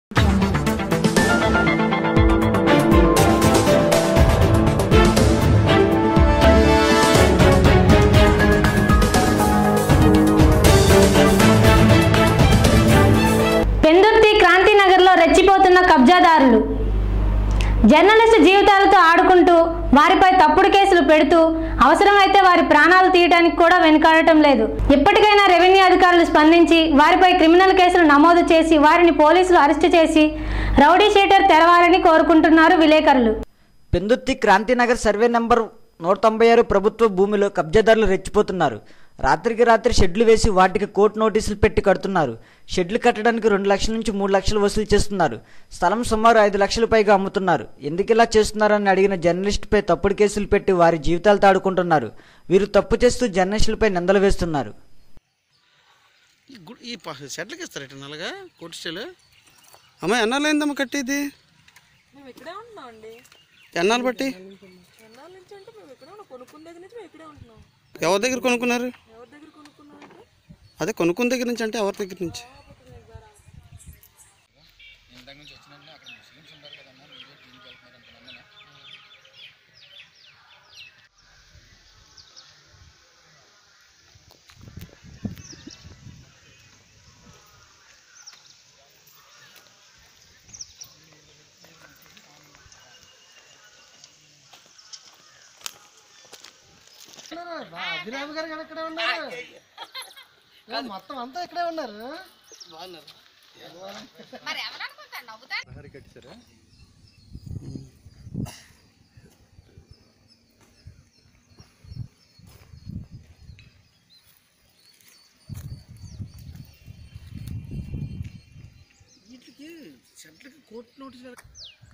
Pendurthi క్రాంతినగర్లో రెచ్చిపోతున్న కబ్జాదారులు journalist జీవితాలతో ఆడుకుంటూ వారిపై తప్పుడు కేసులు పెడుతూ అవసరమైతే వారి ప్రాణాలు తీయడానికి కూడా వెనుకాడటం లేదు ఇప్పటికైనా రెవెన్యూ అధికారులు స్పందించి వారిపై క్రిమినల్ కేసులు నమోదు చేసి వారిని పోలీసులు అరెస్టు చేసి రౌడీ షీటర్ తెరవాలని కోరుకుంటున్నారు విలేకరులు పెందుర్తి క్రాంతినగర్ సర్వే నెంబర్ నూట తొంభై ఆరు ప్రభుత్వ భూమిలో కబ్జాదారులు రెచ్చిపోతున్నారు రాత్రికి రాత్రి షెడ్లు వేసి వాటికి కోర్టు నోటీసులు పెట్టి కడుతున్నారు షెడ్లు కట్టడానికి రెండు లక్షల నుంచి మూడు లక్షలు వసూలు చేస్తున్నారు స్థలం సుమారు ఐదు లక్షల పైగా అమ్ముతున్నారు ఎందుకు ఇలా చేస్తున్నారని అడిగిన జర్నలిస్టుపై తప్పుడు కేసులు పెట్టి వారి జీవితాలతో ఆడుకుంటున్నారు వీరు తప్పు చేస్తూ జర్నలిస్టులపై నిందలు వేస్తున్నారు ఈ గు- ఈ ప- షెడ్లకి ఇస్తారు ఇటు నల్లగా కోటి స్టైల్ అమ్మ ఎన్నాళ్ళైందమ్మ కట్టేది మేము ఇక్కడే ఉంటున్నాం అండి ఎన్నాళ్ళు బట్టి ఎన్నాళ్ళ నుంచి అంటే మేము ఇక్కడే ఉన్నాం కొనుక్కున్న దగ్గర నుంచి మేము ఇక్కడే ఉంటున్నాం ఎవరి దగ్గర కొనుక్కున్నారు ఎవరి దగ్గర కొనుక్కున్నాం అంటే అదే కొనుక్కున్న దగ్గర నుంచి అంటే ఎవరి దగ్గర నుంచి అభిరామ్ గారు కూడా ఇక్కడే ఉన్నారు ఏ, మొత్తం అంతా ఇక్కడే ఉన్నారు వీటికి షెడ్లకి కోర్టు నోటీసులు